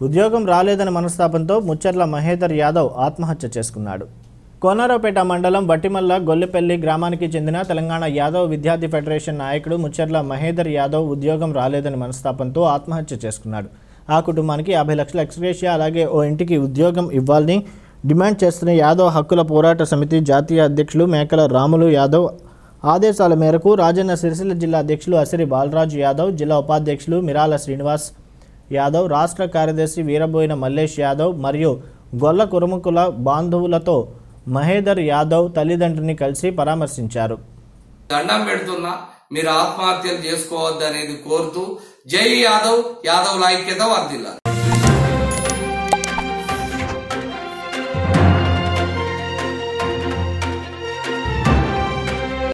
ఉద్యోగం రాలేదని మనస్తాపంతో ముచ్చర్ల మహేదర్ యాదవ్ ఆత్మహత్య చేసుకున్నాడు కోనరావుపేట మండలం వట్టిమల్ల గొల్లెపల్లి గ్రామానికి చెందిన తెలంగాణ యాదవ్ విద్యార్థి ఫెడరేషన్ నాయకుడు ముచ్చర్ల మహేదర్ యాదవ్ ఉద్యోగం రాలేదని మనస్తాపంతో ఆత్మహత్య చేసుకున్నాడు ఆ కుటుంబానికి యాభై లక్షల ఎక్స్గ్రేషియా అలాగే ఓ ఇంటికి ఉద్యోగం ఇవ్వాలని డిమాండ్ చేస్తున్న యాదవ్ హక్కుల పోరాట సమితి జాతీయ అధ్యక్షులు మేకల రాములు యాదవ్ ఆదేశాల మేరకు రాజన్న సిరిసిల్ల జిల్లా అధ్యక్షులు అసిరి బాలరాజు యాదవ్ జిల్లా ఉపాధ్యక్షులు మిరాల శ్రీనివాస్ యాదవ్ రాష్ట్ర కార్యదర్శి వీరబోయిన మల్లేష్ యాదవ్ మరియు గొల్ల కురుముకుల బాంధవులతో మహేదర్ యాదవ్ తల్లిదండ్రుని కలిసి పరామర్శించారు దండం పెడుతున్నా మీరు ఆత్మహత్యలు చేసుకోవద్దు అనేది కోరుతూ జై యాదవ్ యాదవ్ ఐక్యత వర్దిల్లా